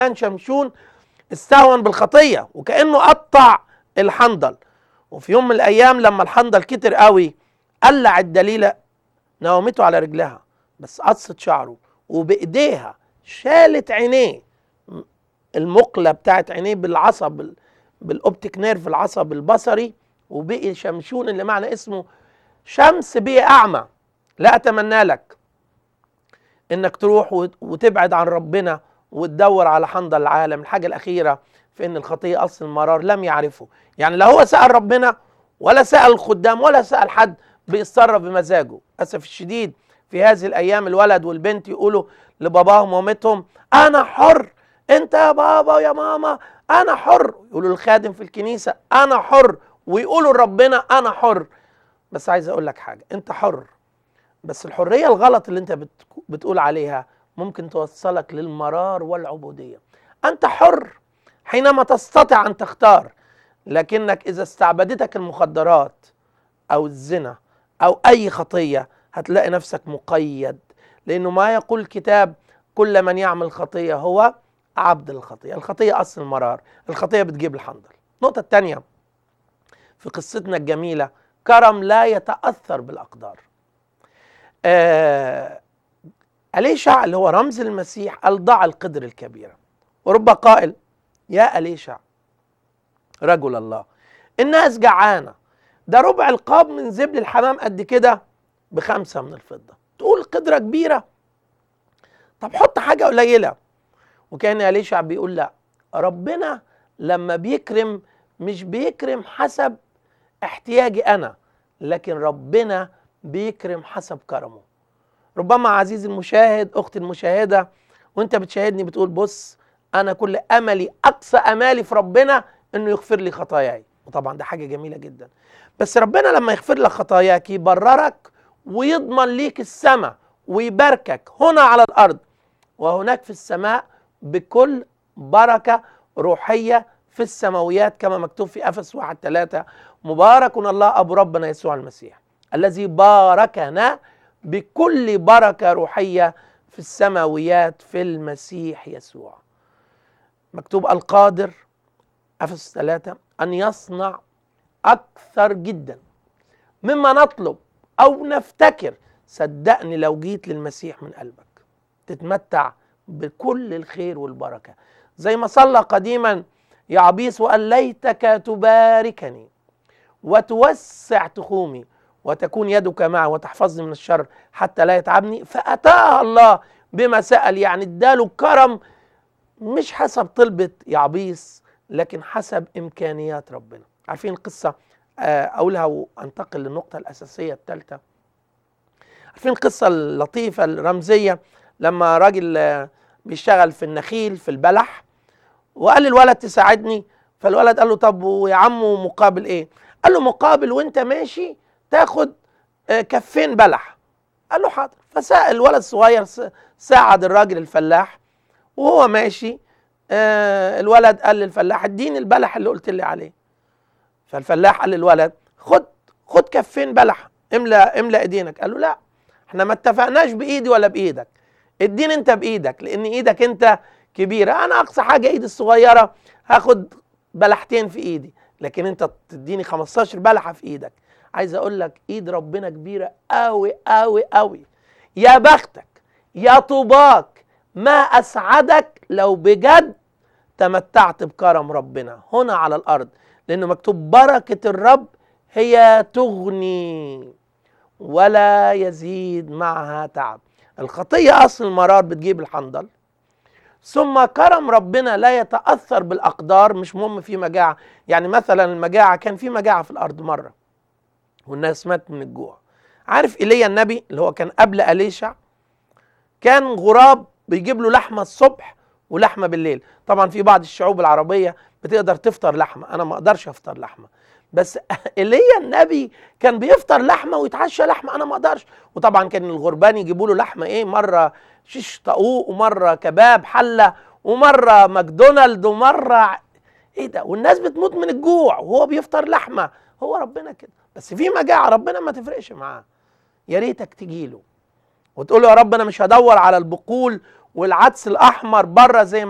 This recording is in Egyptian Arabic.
كان شمشون استهون بالخطيه وكانه قطع الحنظل وفي يوم من الايام لما الحنظل كتر قوي قلع الدليله نومته على رجلها بس قصت شعره وبايديها شالت عينيه المقله بتاعت عينيه بالعصب بالاوبتيك نيرف العصب البصري وبقي شمشون اللي معنى اسمه شمس بقي اعمى لا اتمنى لك انك تروح وتبعد عن ربنا وتدور على حنظل العالم الحاجه الاخيره في ان الخطيه اصل المرار لم يعرفه يعني لا هو سال ربنا ولا سال الخدام ولا سال حد بيتصرف بمزاجه اسف الشديد في هذه الايام الولد والبنت يقولوا لباباهم ومامتهم انا حر انت يا بابا يا ماما انا حر يقولوا للخادم في الكنيسه انا حر ويقولوا لربنا انا حر بس عايز اقول لك حاجه انت حر بس الحريه الغلط اللي انت بتقول عليها ممكن توصلك للمرار والعبوديه انت حر حينما تستطيع ان تختار لكنك اذا استعبدتك المخدرات او الزنا او اي خطيه هتلاقي نفسك مقيد لانه ما يقول الكتاب كل من يعمل خطيه هو عبد الخطيه الخطيه اصل المرار الخطيه بتجيب الحنظل النقطه الثانيه في قصتنا الجميله كرم لا يتاثر بالاقدار آه أليشع اللي هو رمز المسيح قال ضع القدر الكبيرة ورب قائل يا أليشع رجل الله الناس جعانة ده ربع القاب من زبل الحمام قد كده بخمسة من الفضة تقول قدرة كبيرة طب حط حاجة قليلة وكان أليشع بيقول لا ربنا لما بيكرم مش بيكرم حسب احتياجي أنا لكن ربنا بيكرم حسب كرمه ربما عزيزي المشاهد اختي المشاهده وانت بتشاهدني بتقول بص انا كل املي اقصى امالي في ربنا انه يغفر لي خطاياي وطبعا ده حاجه جميله جدا بس ربنا لما يغفر لك خطاياك يبررك ويضمن ليك السماء ويباركك هنا على الارض وهناك في السماء بكل بركه روحيه في السماويات كما مكتوب في افس واحد ثلاثة مبارك الله ابو ربنا يسوع المسيح الذي باركنا بكل بركه روحيه في السماويات في المسيح يسوع مكتوب القادر افس ثلاثة ان يصنع اكثر جدا مما نطلب او نفتكر صدقني لو جيت للمسيح من قلبك تتمتع بكل الخير والبركه زي ما صلى قديما يعبيس وقال ليتك تباركني وتوسع تخومي وتكون يدك معي وتحفظني من الشر حتى لا يتعبني فأتاها الله بما سأل يعني اداله كرم مش حسب طلبة يعبيس لكن حسب إمكانيات ربنا عارفين القصة أقولها وأنتقل للنقطة الأساسية الثالثة عارفين القصة اللطيفة الرمزية لما راجل بيشتغل في النخيل في البلح وقال للولد تساعدني فالولد قال له طب ويا عمو مقابل ايه قال له مقابل وانت ماشي تاخد كفين بلح قال له حاضر فسأل الولد الصغير ساعد الراجل الفلاح وهو ماشي الولد قال للفلاح اديني البلح اللي قلت لي عليه فالفلاح قال للولد خد خد كفين بلح املا املا ايدينك قال له لا احنا ما اتفقناش بايدي ولا بايدك اديني انت بايدك لان ايدك انت كبيره انا اقصى حاجه ايدي الصغيره هاخد بلحتين في ايدي لكن انت تديني 15 بلحه في ايدك عايز اقول لك ايد ربنا كبيره قوي قوي قوي يا بختك يا طوباك ما اسعدك لو بجد تمتعت بكرم ربنا هنا على الارض لانه مكتوب بركه الرب هي تغني ولا يزيد معها تعب الخطيه اصل المرار بتجيب الحنظل ثم كرم ربنا لا يتاثر بالاقدار مش مهم في مجاعه يعني مثلا المجاعه كان في مجاعه في الارض مره والناس مات من الجوع عارف ايليا النبي اللي هو كان قبل اليشع كان غراب بيجيب له لحمه الصبح ولحمه بالليل طبعا في بعض الشعوب العربيه بتقدر تفطر لحمه انا ما اقدرش افطر لحمه بس ايليا النبي كان بيفطر لحمه ويتعشى لحمه انا ما اقدرش وطبعا كان الغربان يجيبوا له لحمه ايه مره شيش طاووق ومره كباب حله ومره ماكدونالد ومره ايه ده والناس بتموت من الجوع وهو بيفطر لحمه هو ربنا كده بس في مجاعه ربنا ما تفرقش معاه يا ريتك تجي له وتقول له يا رب انا مش هدور على البقول والعدس الاحمر بره زي ما